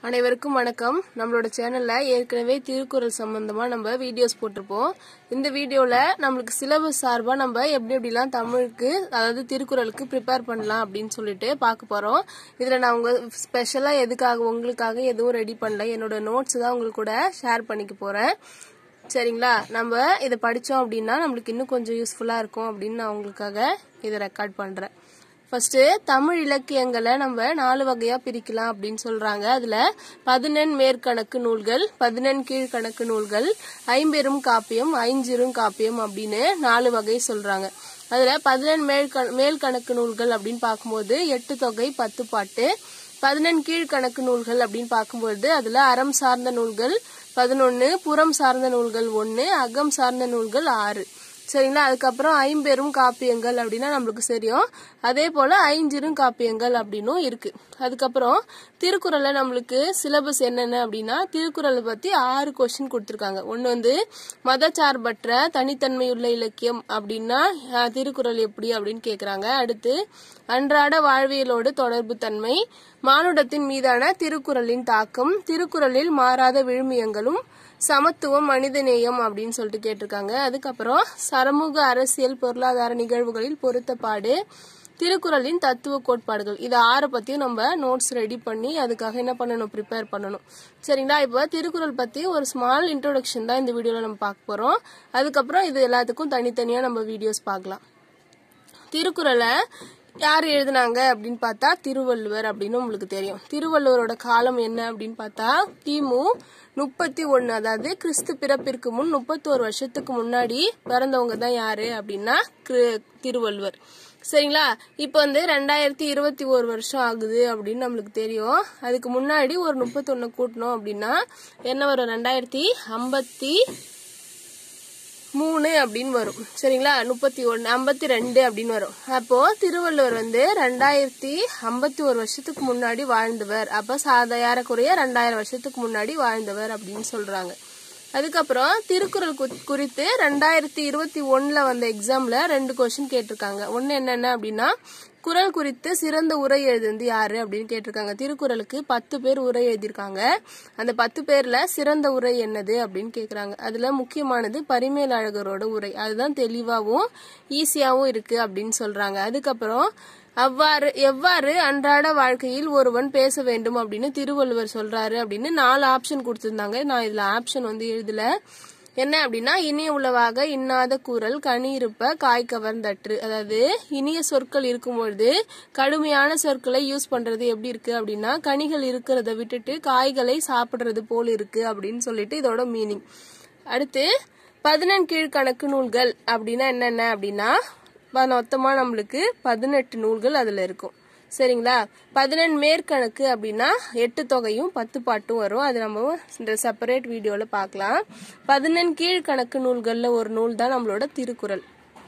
அனைவருக்கும் வணக்கம் நம்மளோட சேனல்ல ஏற்கனவே திருக்குறள் சம்பந்தமா நம்ம வீடியோஸ் போட்டிருப்போம் இந்த வீடியோல நம்மளுக்கு சிலபஸ் சார்பா நம்ம எப்படி எப்படிலாம் தமிழுக்கு அதாவது திருக்குறளுக்கு ப்ரிப்பேர் பண்ணலாம் அப்படின்னு சொல்லிட்டு பார்க்க போறோம் இதுல நான் உங்க ஸ்பெஷலா எதுக்காக உங்களுக்காக எதுவும் ரெடி பண்ணல என்னோட நோட்ஸ் தான் உங்களுக்கு கூட ஷேர் பண்ணிக்க போறேன் சரிங்களா நம்ம இதை படித்தோம் அப்படின்னா நம்மளுக்கு இன்னும் கொஞ்சம் யூஸ்ஃபுல்லாக இருக்கும் அப்படின்னு நான் உங்களுக்காக இதை ரெக்கார்ட் பண்ணுறேன் ஃபர்ஸ்ட் தமிழ் இலக்கியங்களை நம்ம நாலு வகையா பிரிக்கலாம் அப்படின்னு சொல்றாங்க அதுல பதினெண் மேற்கணக்கு நூல்கள் பதினெண் கீழ்கணக்கு நூல்கள் ஐம்பெரும் காப்பியம் ஐஞ்சிரும் காப்பியம் அப்படின்னு நாலு வகை சொல்றாங்க அதுல பதினெண் மேல் மேல் கணக்கு நூல்கள் அப்படின்னு பார்க்கும்போது எட்டு தொகை பத்து பாட்டு பதினெண் கீழ்கணக்கு நூல்கள் அப்படின்னு பார்க்கும்போது அதுல அறம் சார்ந்த நூல்கள் பதினொன்னு புறம் சார்ந்த நூல்கள் ஒன்னு அகம் சார்ந்த நூல்கள் ஆறு சரிங்களா அதுக்கப்புறம் ஐம்பெரும் காப்பியங்கள் அப்படின்னா நம்மளுக்கு தெரியும் அதே போல ஐஞ்சிரும் காப்பியங்கள் அப்படின்னும் இருக்கு அதுக்கப்புறம் திருக்குறள்ல நம்மளுக்கு சிலபஸ் என்னென்ன அப்படின்னா திருக்குறளை பத்தி ஆறு கொஸ்டின் கொடுத்துருக்காங்க ஒன்னு வந்து மதச்சார்பற்ற தனித்தன்மையுள்ள இலக்கியம் அப்படின்னா அஹ், திருக்குறள் எப்படி அப்படின்னு கேக்குறாங்க அடுத்து அன்றாட வாழ்வியலோடு தொடர்பு தன்மை மானுடத்தின் மீதான திருக்குறளின் தாக்கம் திருக்குறளில் மாறாத விழுமியங்களும் சமத்துவம் மனிதநேயம் அப்படின்னு சொல்லிட்டு கேட்டிருக்காங்க அதுக்கப்புறம் சமூக அரசியல் பொருளாதார நிகழ்வுகளில் பொருத்தப்பாடு திருக்குறளின் தத்துவ கோட்பாடுகள் இது ஆறை பத்தியும் நம்ம நோட்ஸ் ரெடி பண்ணி அதுக்காக என்ன பண்ணணும் ப்ரிப்பேர் பண்ணணும் சரிங்களா இப்போ திருக்குறள் பத்தி ஒரு ஸ்மால் இன்ட்ரோடக்ஷன் தான் இந்த வீடியோல நம்ம பார்க்க போறோம் அதுக்கப்புறம் இது எல்லாத்துக்கும் தனித்தனியா நம்ம வீடியோஸ் பார்க்கலாம் திருக்குறளை யார் எழுதுனாங்க அப்படின்னு பார்த்தா திருவள்ளுவர் அப்படின்னு உங்களுக்கு தெரியும் திருவள்ளுவரோட காலம் என்ன அப்படின்னு பார்த்தா கிமு முப்பத்தி ஒன்னு அதாவது கிறிஸ்து பிறப்பிற்கு முன் முப்பத்தோரு வருஷத்துக்கு முன்னாடி பிறந்தவங்க தான் யாரு அப்படின்னா கிரு- திருவள்ளுவர் சரிங்களா இப்போ வந்து ரெண்டாயிரத்தி இருபத்தி ஒரு வருஷம் ஆகுது அப்படின்னு நம்மளுக்கு தெரியும் அதுக்கு முன்னாடி ஒரு முப்பத்தொன்னு கூட்டணும் அப்படின்னா என்ன வரும் ரெண்டாயிரத்தி ஐம்பத்தி மூணு அப்படின்னு வரும் சரிங்களா முப்பத்தி ஒன்று ஐம்பத்தி ரெண்டு அப்படின்னு வரும் அப்போ திருவள்ளுவர் வந்து ரெண்டாயிரத்தி ஐம்பத்தி ஒரு வருஷத்துக்கு முன்னாடி வாழ்ந்தவர் அப்போ சாத ஏறக்குறைய ரெண்டாயிரம் வருஷத்துக்கு முன்னாடி வாழ்ந்தவர் அப்படின்னு சொல்றாங்க அதுக்கப்புறம் திருக்குறள் கு- குறித்து ரெண்டாயிரத்தி இருபத்தி ஒண்ணுல வந்த எக்ஸாம்ல ரெண்டு கொஸ்டின் கேட்டிருக்காங்க ஒன்னு என்னென்ன அப்படின்னா குறள் குறித்து சிறந்த உரை எழுதுனது யாரு அப்படின்னு கேட்டிருக்காங்க திருக்குறளுக்கு பத்து பேர் உரை எழுதியிருக்காங்க அந்த பத்து பேர்ல சிறந்த உரை என்னது அப்படின்னு கேக்குறாங்க அதுல முக்கியமானது பரிமேல் அழகரோட உரை அதுதான் தெளிவாவும் ஈஸியாவும் இருக்கு அப்படின்னு சொல்றாங்க அதுக்கப்புறம் அவ்வாறு எவ்வாறு அன்றாட வாழ்க்கையில் ஒருவன் பேச வேண்டும் அப்படின்னு திருவள்ளுவர் சொல்றாரு அப்படின்னு நாலு ஆப்ஷன் கொடுத்திருந்தாங்க நான் இதுல ஆப்ஷன் வந்து எழுதல என்ன அப்படின்னா இனிய உளவாக இன்னாத கூறல் கனி இருப்ப காய் கவர்ந்தற்று அதாவது இனிய சொற்கள் இருக்கும்பொழுது கடுமையான சொற்களை யூஸ் பண்றது எப்படி இருக்கு அப்படின்னா கனிகள் இருக்கிறத விட்டுட்டு காய்களை சாப்பிடுறது போல் இருக்கு அப்படின்னு சொல்லிட்டு இதோட மீனிங் அடுத்து பதினெண் கீழ்கணக்கு நூல்கள் அப்படின்னா என்னென்ன அப்படின்னா ப- மொத்தமா நம்மளுக்கு பதினெட்டு நூல்கள் அதுல இருக்கும் சரிங்களா பதினெண் மேற்கணக்கு அப்படின்னா எட்டு தொகையும் பத்து பாட்டும் வரும் அது நம்ம இந்த செப்பரேட் வீடியோல பார்க்கலாம் பதினெண் கீழ்கணக்கு நூல்கள்ல ஒரு நூல் தான் நம்மளோட திருக்குறள்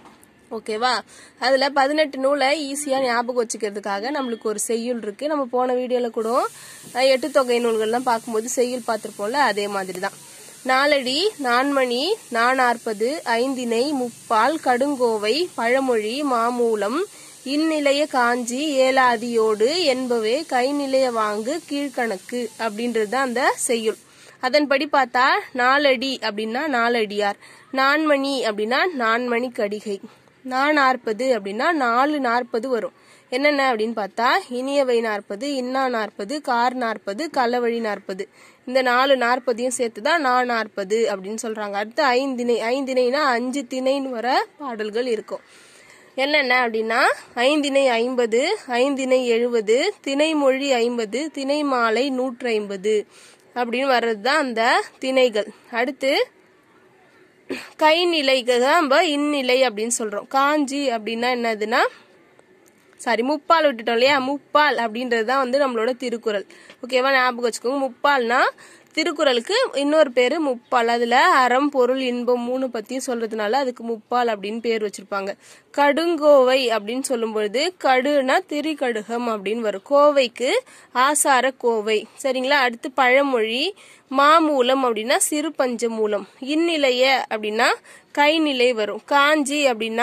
ஓகேவா அதுல பதினெட்டு நூலை ஈஸியா ஞாபகம் வச்சுக்கிறதுக்காக நம்மளுக்கு ஒரு செய்யுள் இருக்கு நம்ம போன வீடியோல கூட அஹ், எட்டு தொகை நூல்கள்லாம் பார்க்கும்போது செய்யுள் பார்த்திருப்போம்ல அதே மாதிரி தான் நாலடி நான்மணி நானாற்பது ஐந்தினை முப்பால் கடுங்கோவை பழமொழி மாமூலம் இந்நிலைய காஞ்சி ஏலாதியோடு என்பவே கைநிலைய வாங்கு கீழ்கணக்கு அப்படின்றது தான் அந்த செய்யுள் அதன்படி பார்த்தா நாலடி அப்படின்னா நாலடியார் நான்மணி அப்படின்னா நான்மணி கடிகை நான் நாற்பது அப்படின்னா நாலு நாற்பது வரும் என்னென்ன அப்படின்னு பார்த்தா இனியவை நாற்பது இன்னா நாற்பது கார் நாற்பது களவழி நாற்பது இந்த நாலு நாற்பதையும் சேர்த்து தான் நான் நாற்பது அப்படின்னு சொல்றாங்க அடுத்து ஐந்திணை ஐந்திணைனா அஞ்சு திணைன்னு வர பாடல்கள் இருக்கும் என்னென்ன அப்படின்னா ஐந்திணை ஐம்பது ஐந்திணை எழுபது திணைமொழி ஐம்பது திணை மாலை நூற்றி ஐம்பது அப்படின்னு வர்றது தான் அந்த திணைகள் அடுத்து கைநிலைக்கு தான் நம்ம இந்நிலை அப்படின்னு சொல்றோம் காஞ்சி அப்படின்னா என்னதுன்னா சாரி முப்பால் விட்டுட்டோம் இல்லையா முப்பால் அப்படின்றது தான் வந்து நம்மளோட திருக்குறள் ஓகேவா ஞாபகம் வச்சுக்கோங்க முப்பால்னா திருக்குறளுக்கு இன்னொரு பேரு முப்பால் அதுல அறம் பொருள் இன்பம் மூணு பத்தியும் சொல்றதுனால அதுக்கு முப்பால் அப்படின்னு பேர் வச்சிருப்பாங்க கடுங்கோவை அப்படின்னு சொல்லும் பொழுது கடுனா திரிகடுகம் அப்படின்னு வரும் கோவைக்கு ஆசார கோவை சரிங்களா அடுத்து பழமொழி மாமூலம் அப்படின்னா சிறு பஞ்ச மூலம் இந்நிலைய அப்படின்னா கைநிலை வரும் காஞ்சி அப்படின்னா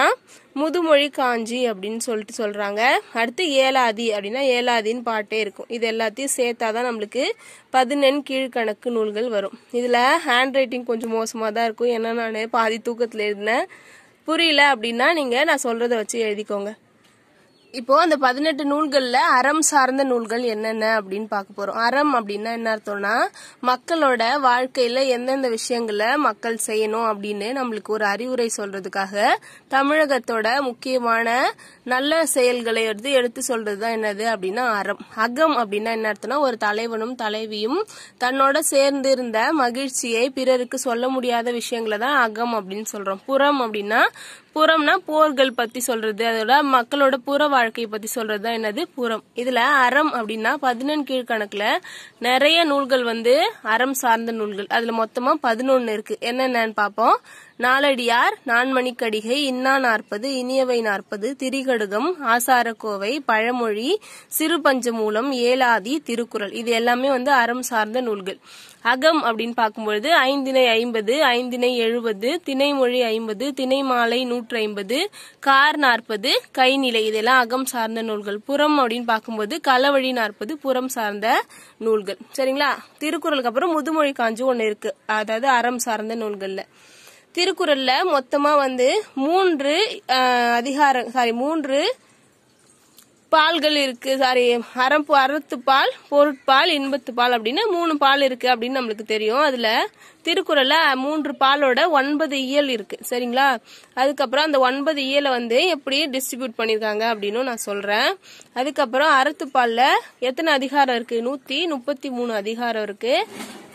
முதுமொழி காஞ்சி அப்படின்னு சொல்லிட்டு சொல்றாங்க அடுத்து ஏலாதி அப்படின்னா ஏலாதின்னு பாட்டே இருக்கும் இது எல்லாத்தையும் சேர்த்தாதான் நம்மளுக்கு பதினெண் கீழ்கணக்கு நூல்கள் வரும் இதுல ஹேண்ட் ரைட்டிங் கொஞ்சம் மோசமா தான் இருக்கும் ஏன்னா நான் பாதி தூக்கத்துல எழுதினேன் புரியல அப்படின்னா நீங்க நான் சொல்றத வச்சு எழுதிக்கோங்க இப்போ அந்த பதினெட்டு நூல்கள்ல அறம் சார்ந்த நூல்கள் என்னென்ன அப்படின்னு பார்க்க போறோம் அறம் அப்படின்னா என்ன அர்த்தம்னா மக்களோட வாழ்க்கையில எந்தெந்த விஷயங்களை மக்கள் செய்யணும் அப்படின்னு நம்மளுக்கு ஒரு அறிவுரை சொல்றதுக்காக தமிழகத்தோட முக்கியமான நல்ல செயல்களை எடுத்து எடுத்து சொல்றதுதான் என்னது அப்படின்னா அறம் அகம் அப்படின்னா என்ன அர்த்தம்னா ஒரு தலைவனும் தலைவியும் தன்னோட சேர்ந்து இருந்த மகிழ்ச்சியை பிறருக்கு சொல்ல முடியாத விஷயங்களை தான் அகம் அப்படின்னு சொல்றோம் புறம் அப்படின்னா புறம்னா போர்கள் பத்தி சொல்றது அதோட மக்களோட புற வாழ்க்கையை பத்தி சொல்றது தான் என்னது புறம் இதுல அறம் அப்படின்னா பதினெண் கீழ்கணக்குல நிறைய நூல்கள் வந்து அறம் சார்ந்த நூல்கள் அதுல மொத்தமா பதினொன்னு இருக்கு என்னென்னு பார்ப்போம் நாலடியார் நான்மணிக்கடிகை இன்னா நாற்பது இனியவை நாற்பது திரிகடுகம் ஆசாரக்கோவை பழமொழி சிறு பஞ்சமூலம் ஏலாதி திருக்குறள் இது எல்லாமே வந்து அறம் சார்ந்த நூல்கள் அகம் அப்படின்னு பார்க்கும்பொழுது ஐந்தினை ஐம்பது ஐந்தினை எழுபது திணைமொழி ஐம்பது திணைமாலை நூற்றி ஐம்பது கார் நாற்பது கைநிலை இதெல்லாம் அகம் சார்ந்த நூல்கள் புறம் அப்படின்னு பார்க்கும்போது களவழி நாற்பது புறம் சார்ந்த நூல்கள் சரிங்களா திருக்குறளுக்கு அப்புறம் முதுமொழி காஞ்சி ஒன்று இருக்கு அதாவது அறம் சார்ந்த நூல்கள்ல திருக்குறள்ல மொத்தமா வந்து மூன்று அஹ், அதிகாரம் சாரி மூன்று பால்கள் இருக்கு சாரி அறம் அறத்துப்பால் பொருட்பால் இன்பத்துப்பால் அப்படின்னு மூணு பால் இருக்கு அப்படின்னு நம்மளுக்கு தெரியும் அதுல திருக்குறள்ல மூன்று பாலோட ஒன்பது இயல் இருக்கு சரிங்களா அதுக்கப்புறம் அந்த ஒன்பது இயலை வந்து எப்படி டிஸ்ட்ரிபியூட் பண்ணிருக்காங்க அப்படின்னு நான் சொல்றேன் அதுக்கப்புறம் அறத்துப்பால்ல எத்தனை அதிகாரம் இருக்கு நூத்தி முப்பத்தி மூணு அதிகாரம் இருக்கு